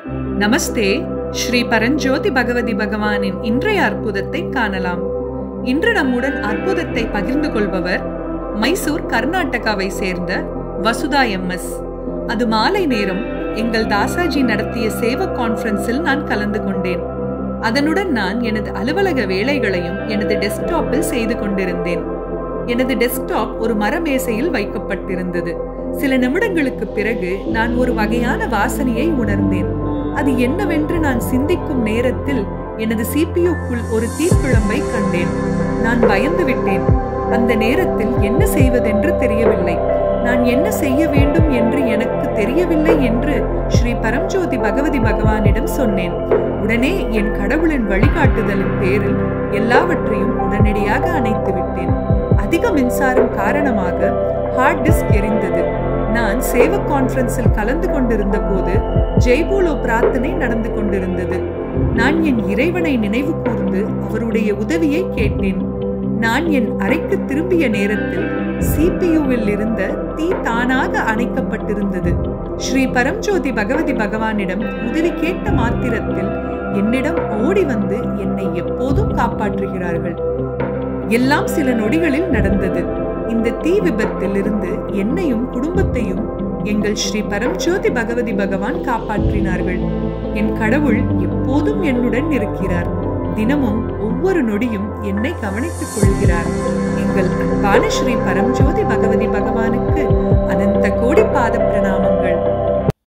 நமஸ்தே ஸ்ரீ பரஞ்சோதி பகவதி பகவானின் இன்றைய அற்புதத்தை காணலாம் இன்று நம்முடன் அற்புதத்தை பகிர்ந்து கொள்பவர் மைசூர் கர்நாடகாவை சேர்ந்த வசுதா எம்எஸ் அது மாலை நேரம் எங்கள் தாசாஜி நடத்திய சேவ கான்ஃபரன்ஸில் நான் கலந்து கொண்டேன் அதனுடன் நான் எனது அலுவலக வேலைகளையும் எனது டெஸ்க்டாப்பில் செய்து கொண்டிருந்தேன் எனது டெஸ்க்டாப் ஒரு மரமேசையில் வைக்கப்பட்டிருந்தது சில நிமிடங்களுக்கு பிறகு நான் ஒரு வகையான வாசனையை உணர்ந்தேன் அது என்னவென்று நான் சிந்திக்கும் நேரத்தில் எனது சிபியுக்குள் ஒரு தீப்பிழம்பை கண்டேன் நான் பயந்து விட்டேன் அந்த நேரத்தில் என்ன செய்வதென்று தெரியவில்லை நான் என்ன செய்ய வேண்டும் என்று எனக்கு தெரியவில்லை என்று ஸ்ரீ பரம்ஜோதி பகவதி பகவானிடம் சொன்னேன் உடனே என் கடவுளின் வழிகாட்டுதலின் பேரில் எல்லாவற்றையும் உடனடியாக அணைத்து விட்டேன் அதிக மின்சாரம் காரணமாக ஹார்ட் டிஸ்க் எரிந்தது நான் சேவ கான்ஃபரன்ஸில் கலந்து கொண்டிருந்த போது ஜெய்போலோ பிரார்த்தனை நடந்து கொண்டிருந்தது நான் என் இறைவனை நினைவு கூர்ந்து அவருடைய உதவியை கேட்டேன் நான் என் அறைக்கு திரும்பிய நேரத்தில் சிபியுவில் இருந்த தீ தானாக அணைக்கப்பட்டிருந்தது ஸ்ரீ பரம்ஜோதி பகவதி பகவானிடம் உதவி கேட்ட மாத்திரத்தில் என்னிடம் ஓடி வந்து என்னை எப்போதும் காப்பாற்றுகிறார்கள் எல்லாம் சில நொடிகளில் நடந்தது இந்த தீ விபத்தில் இருந்து என்னையும் குடும்பத்தையும் எங்கள் ஸ்ரீ பரம்ஜோதி பகவதி பகவான் காப்பாற்றினார்கள் என் கடவுள் எப்போதும் என்னுடன் இருக்கிறார் தினமும் ஒவ்வொரு நொடியும் என்னை கவனித்துக் கொள்கிறார் எங்கள் அன்பான ஸ்ரீ பரம்ஜோதி பகவதி பகவானுக்கு அனந்த கோடி பாத பிரணாமங்கள்